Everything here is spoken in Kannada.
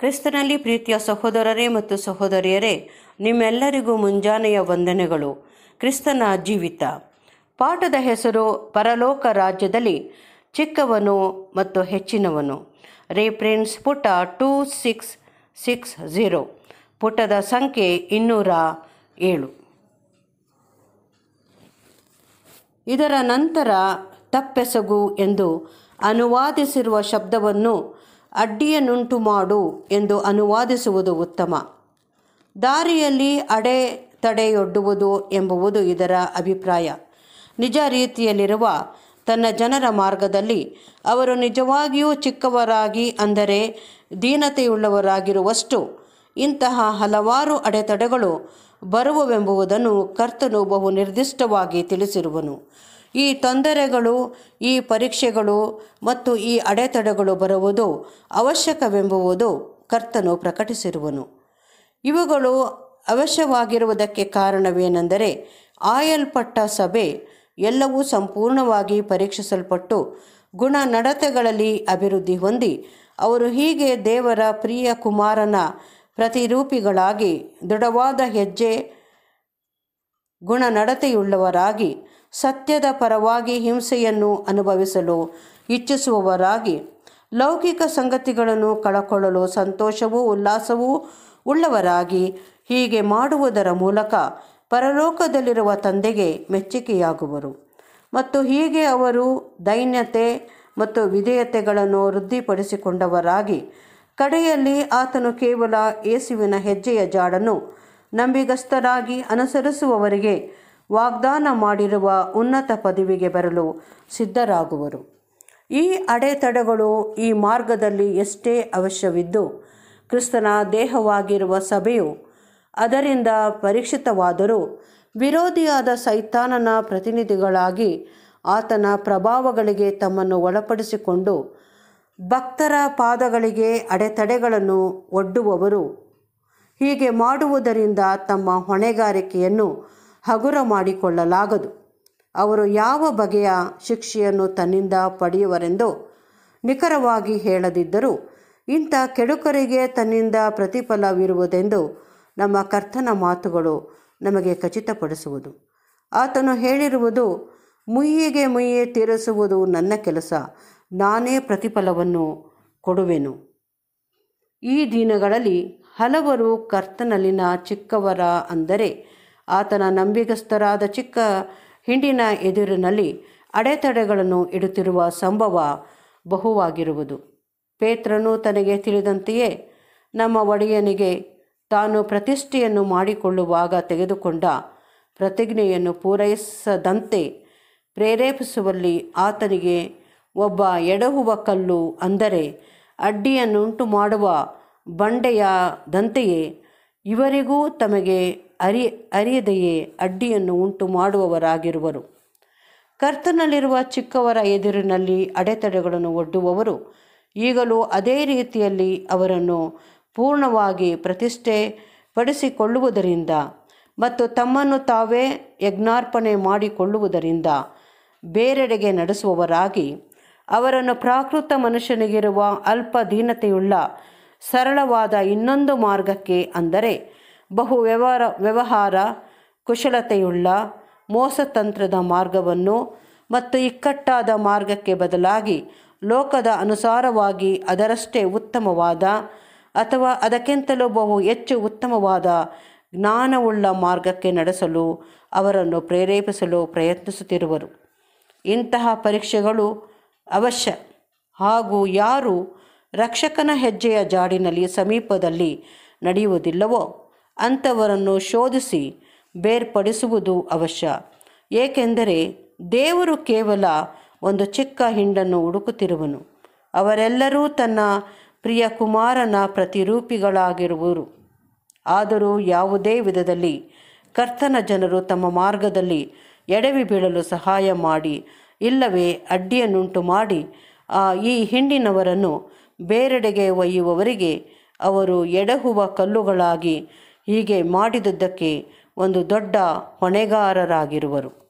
ಕ್ರಿಸ್ತನಲ್ಲಿ ಪ್ರೀತಿಯ ಸಹೋದರರೇ ಮತ್ತು ಸಹೋದರಿಯರೇ ನಿಮ್ಮೆಲ್ಲರಿಗೂ ಮುಂಜಾನೆಯ ವಂದನೆಗಳು ಕ್ರಿಸ್ತನ ಜೀವಿತ ಪಾಠದ ಹೆಸರು ಪರಲೋಕ ರಾಜ್ಯದಲ್ಲಿ ಚಿಕ್ಕವನು ಮತ್ತು ಹೆಚ್ಚಿನವನು ರೇಫ್ರೆನ್ಸ್ ಪುಟ ಟೂ ಸಿಕ್ಸ್ ಸಿಕ್ಸ್ ಝೀರೋ ಪುಟದ ಸಂಖ್ಯೆ ಇನ್ನೂರ ಏಳು ಇದರ ನಂತರ ತಪ್ಪೆಸಗು ಎಂದು ಅನುವಾದಿಸಿರುವ ಶಬ್ದವನ್ನು ಅಡ್ಡಿಯನ್ನುಂಟು ಮಾಡು ಎಂದು ಅನುವಾದಿಸುವುದು ಉತ್ತಮ ದಾರಿಯಲ್ಲಿ ಅಡೆ ತಡೆಯೊಡ್ಡುವುದು ಎಂಬುವುದು ಇದರ ಅಭಿಪ್ರಾಯ ನಿಜ ರೀತಿಯಲ್ಲಿರುವ ತನ್ನ ಜನರ ಮಾರ್ಗದಲ್ಲಿ ಅವರು ನಿಜವಾಗಿಯೂ ಚಿಕ್ಕವರಾಗಿ ಅಂದರೆ ದೀನತೆಯುಳ್ಳವರಾಗಿರುವಷ್ಟು ಇಂತಹ ಹಲವಾರು ಅಡೆತಡೆಗಳು ಬರುವವೆಂಬುದನ್ನು ಕರ್ತನು ಬಹು ನಿರ್ದಿಷ್ಟವಾಗಿ ತಿಳಿಸಿರುವನು ಈ ತೊಂದರೆಗಳು ಈ ಪರೀಕ್ಷೆಗಳು ಮತ್ತು ಈ ಅಡೆತಡೆಗಳು ಬರುವುದು ಅವಶ್ಯಕವೆಂಬುವುದು ಕರ್ತನು ಪ್ರಕಟಿಸಿರುವನು ಇವುಗಳು ಅವಶ್ಯವಾಗಿರುವುದಕ್ಕೆ ಕಾರಣವೇನೆಂದರೆ ಆಯಲ್ಪಟ್ಟ ಸಭೆ ಎಲ್ಲವೂ ಸಂಪೂರ್ಣವಾಗಿ ಪರೀಕ್ಷಿಸಲ್ಪಟ್ಟು ಗುಣ ನಡತೆಗಳಲ್ಲಿ ಅಭಿವೃದ್ಧಿ ಹೊಂದಿ ಅವರು ಹೀಗೆ ದೇವರ ಪ್ರಿಯ ಕುಮಾರನ ಪ್ರತಿರೂಪಿಗಳಾಗಿ ದೃಢವಾದ ಹೆಜ್ಜೆ ಗುಣ ನಡತೆಯುಳ್ಳವರಾಗಿ ಸತ್ಯದ ಪರವಾಗಿ ಹಿಂಸೆಯನ್ನು ಅನುಭವಿಸಲು ಇಚ್ಛಿಸುವವರಾಗಿ ಲೌಕಿಕ ಸಂಗತಿಗಳನ್ನು ಕಳಕೊಳ್ಳಲು ಸಂತೋಷವೂ ಉಲ್ಲಾಸವೂ ಉಳ್ಳವರಾಗಿ ಹೀಗೆ ಮಾಡುವುದರ ಮೂಲಕ ಪರಲೋಕದಲ್ಲಿರುವ ತಂದೆಗೆ ಮೆಚ್ಚುಗೆಯಾಗುವರು ಮತ್ತು ಹೀಗೆ ಅವರು ದೈನ್ಯತೆ ಮತ್ತು ವಿಧೇಯತೆಗಳನ್ನು ವೃದ್ಧಿಪಡಿಸಿಕೊಂಡವರಾಗಿ ಕಡೆಯಲ್ಲಿ ಆತನು ಕೇವಲ ಯೇಸುವಿನ ಹೆಜ್ಜೆಯ ಜಾಡನ್ನು ನಂಬಿಗಸ್ತರಾಗಿ ಅನುಸರಿಸುವವರಿಗೆ ವಾಗ್ದಾನ ಮಾಡಿರುವ ಉನ್ನತ ಪದವಿಗೆ ಬರಲು ಸಿದ್ಧರಾಗುವರು ಈ ಅಡೆತಡೆಗಳು ಈ ಮಾರ್ಗದಲ್ಲಿ ಎಷ್ಟೇ ಅವಶ್ಯವಿದ್ದು ಕ್ರಿಸ್ತನ ದೇಹವಾಗಿರುವ ಸಭೆಯು ಅದರಿಂದ ಪರೀಕ್ಷಿತವಾದರೂ ವಿರೋಧಿಯಾದ ಸೈತಾನನ ಪ್ರತಿನಿಧಿಗಳಾಗಿ ಆತನ ಪ್ರಭಾವಗಳಿಗೆ ತಮ್ಮನ್ನು ಒಳಪಡಿಸಿಕೊಂಡು ಭಕ್ತರ ಪಾದಗಳಿಗೆ ಅಡೆತಡೆಗಳನ್ನು ಒಡ್ಡುವವರು ಹೀಗೆ ಮಾಡುವುದರಿಂದ ತಮ್ಮ ಹೊಣೆಗಾರಿಕೆಯನ್ನು ಹಗುರ ಮಾಡಿಕೊಳ್ಳಲಾಗದು ಅವರು ಯಾವ ಬಗೆಯ ಶಿಕ್ಷೆಯನ್ನು ತನ್ನಿಂದ ಪಡೆಯುವರೆಂದು ನಿಖರವಾಗಿ ಹೇಳದಿದ್ದರೂ ಇಂಥ ಕೆಡುಕರಿಗೆ ತನ್ನಿಂದ ಪ್ರತಿಫಲವಿರುವುದೆಂದು ನಮ್ಮ ಕರ್ತನ ಮಾತುಗಳು ನಮಗೆ ಖಚಿತಪಡಿಸುವುದು ಆತನು ಹೇಳಿರುವುದು ಮುಯ್ಯಿಗೆ ಮುಯ್ಯಿ ತೀರಿಸುವುದು ನನ್ನ ಕೆಲಸ ನಾನೇ ಪ್ರತಿಫಲವನ್ನು ಕೊಡುವೆನು ಈ ದಿನಗಳಲ್ಲಿ ಹಲವರು ಕರ್ತನಲ್ಲಿನ ಚಿಕ್ಕವರ ಅಂದರೆ ಆತನ ನಂಬಿಗಸ್ತರಾದ ಚಿಕ್ಕ ಹಿಂಡಿನ ಎದುರಿನಲ್ಲಿ ಅಡೆತಡೆಗಳನ್ನು ಇಡುತ್ತಿರುವ ಸಂಭವ ಬಹುವಾಗಿರುವುದು ಪೇತ್ರನು ತನಗೆ ತಿಳಿದಂತೆಯೇ ನಮ್ಮ ಒಡೆಯನಿಗೆ ತಾನು ಪ್ರತಿಷ್ಠೆಯನ್ನು ಮಾಡಿಕೊಳ್ಳುವಾಗ ತೆಗೆದುಕೊಂಡ ಪ್ರತಿಜ್ಞೆಯನ್ನು ಪೂರೈಸದಂತೆ ಪ್ರೇರೇಪಿಸುವಲ್ಲಿ ಆತನಿಗೆ ಒಬ್ಬ ಎಡಹುವ ಕಲ್ಲು ಅಂದರೆ ಅಡ್ಡಿಯನ್ನುಂಟು ಮಾಡುವ ಬಂಡೆಯಾದಂತೆಯೇ ಇವರಿಗೂ ತಮಗೆ ಅರಿ ಅರಿಯದೆಯೇ ಅಡ್ಡಿಯನ್ನು ಉಂಟು ಮಾಡುವವರಾಗಿರುವರು ಕರ್ತನಲ್ಲಿರುವ ಚಿಕ್ಕವರ ಎದುರಿನಲ್ಲಿ ಅಡೆತಡೆಗಳನ್ನು ಒಡ್ಡುವವರು ಈಗಲೂ ಅದೇ ರೀತಿಯಲ್ಲಿ ಅವರನ್ನು ಪೂರ್ಣವಾಗಿ ಪ್ರತಿಷ್ಠೆ ಪಡಿಸಿಕೊಳ್ಳುವುದರಿಂದ ಮತ್ತು ತಮ್ಮನ್ನು ತಾವೇ ಯಜ್ಞಾರ್ಪಣೆ ಮಾಡಿಕೊಳ್ಳುವುದರಿಂದ ಬೇರೆಡೆಗೆ ನಡೆಸುವವರಾಗಿ ಅವರನ್ನು ಪ್ರಾಕೃತ ಮನುಷ್ಯನಿಗಿರುವ ಅಲ್ಪ ದೀನತೆಯುಳ್ಳ ಸರಳವಾದ ಇನ್ನೊಂದು ಮಾರ್ಗಕ್ಕೆ ಅಂದರೆ ಬಹು ವ್ಯವಹಾರ ವ್ಯವಹಾರ ಕುಶಲತೆಯುಳ್ಳ ಮೋಸತಂತ್ರದ ಮಾರ್ಗವನ್ನು ಮತ್ತು ಇಕ್ಕಟ್ಟಾದ ಮಾರ್ಗಕ್ಕೆ ಬದಲಾಗಿ ಲೋಕದ ಅನುಸಾರವಾಗಿ ಅದರಷ್ಟೇ ಉತ್ತಮವಾದ ಅಥವಾ ಅದಕ್ಕಿಂತಲೂ ಬಹು ಹೆಚ್ಚು ಉತ್ತಮವಾದ ಜ್ಞಾನವುಳ್ಳ ಮಾರ್ಗಕ್ಕೆ ನಡೆಸಲು ಅವರನ್ನು ಪ್ರೇರೇಪಿಸಲು ಪ್ರಯತ್ನಿಸುತ್ತಿರುವರು ಇಂತಹ ಪರೀಕ್ಷೆಗಳು ಅವಶ್ಯ ಹಾಗೂ ಯಾರು ರಕ್ಷಕನ ಹೆಜ್ಜೆಯ ಜಾಡಿನಲ್ಲಿ ಸಮೀಪದಲ್ಲಿ ನಡೆಯುವುದಿಲ್ಲವೋ ಅಂಥವರನ್ನು ಶೋಧಿಸಿ ಬೇರ್ಪಡಿಸುವುದು ಅವಶ್ಯ ಏಕೆಂದರೆ ದೇವರು ಕೇವಲ ಒಂದು ಚಿಕ್ಕ ಹಿಂಡನ್ನು ಹುಡುಕುತ್ತಿರುವನು ಅವರೆಲ್ಲರೂ ತನ್ನ ಪ್ರಿಯ ಕುಮಾರನ ಪ್ರತಿರೂಪಿಗಳಾಗಿರುವರು ಆದರೂ ಯಾವುದೇ ವಿಧದಲ್ಲಿ ಕರ್ತನ ಜನರು ತಮ್ಮ ಮಾರ್ಗದಲ್ಲಿ ಎಡವಿ ಬೀಳಲು ಸಹಾಯ ಮಾಡಿ ಇಲ್ಲವೇ ಅಡ್ಡಿಯನ್ನುಂಟು ಮಾಡಿ ಆ ಈ ಹಿಂಡಿನವರನ್ನು ಬೇರೆಡೆಗೆ ಒಯ್ಯುವವರಿಗೆ ಅವರು ಎಡಹುವ ಕಲ್ಲುಗಳಾಗಿ ಹೀಗೆ ಮಾಡಿದುದಕ್ಕೆ ಒಂದು ದೊಡ್ಡ ಹೊಣೆಗಾರರಾಗಿರುವರು